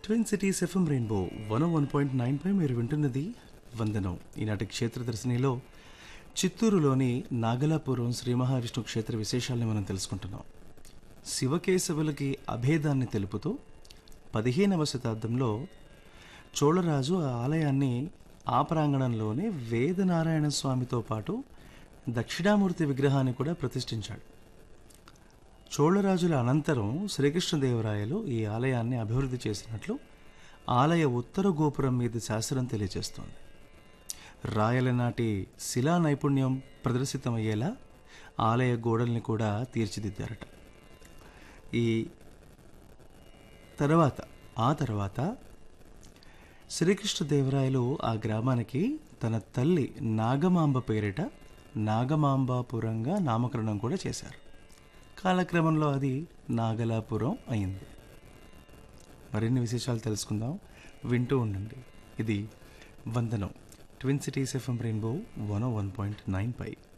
twin cities FM rainbow one one point nine పై మీరు వింటున్నది వందనం ఈనాటి క్షేత్ర దర్శనిలో చిత్తూరులోని నాగలాపురం శ్రీ మహావిష్ణు క్షేత్ర విశేషాలను మనం తెలుసుకుంటున్నాం శివకేశవులకి అభేదాన్ని తెలుపుతూ పదిహేనవ శతాబ్దంలో చోళరాజు ఆ ఆలయాన్ని ఆ ప్రాంగణంలోనే వేదనారాయణ స్వామితో పాటు దక్షిణామూర్తి విగ్రహాన్ని కూడా ప్రతిష్ఠించాడు చోళరాజుల అనంతరం శ్రీకృష్ణదేవరాయలు ఈ ఆలయాన్ని అభివృద్ధి చేసినట్లు ఆలయ ఉత్తర గోపురం మీద శాస్త్రం తెలియజేస్తోంది రాయల నాటి శిలా నైపుణ్యం ప్రదర్శితమయ్యేలా ఆలయ గోడల్ని కూడా తీర్చిదిద్దారట ఈ తర్వాత ఆ తర్వాత శ్రీకృష్ణదేవరాయలు ఆ గ్రామానికి తన తల్లి నాగమాంబ పేరిట నాగమాంబాపురంగా నామకరణం కూడా చేశారు కాలక్రమంలో అది నాగలాపురం అయింది మరిన్ని విశేషాలు తెలుసుకుందాం వింటూ ఉండండి ఇది వందనం twin cities FM rainbow one one point nine పై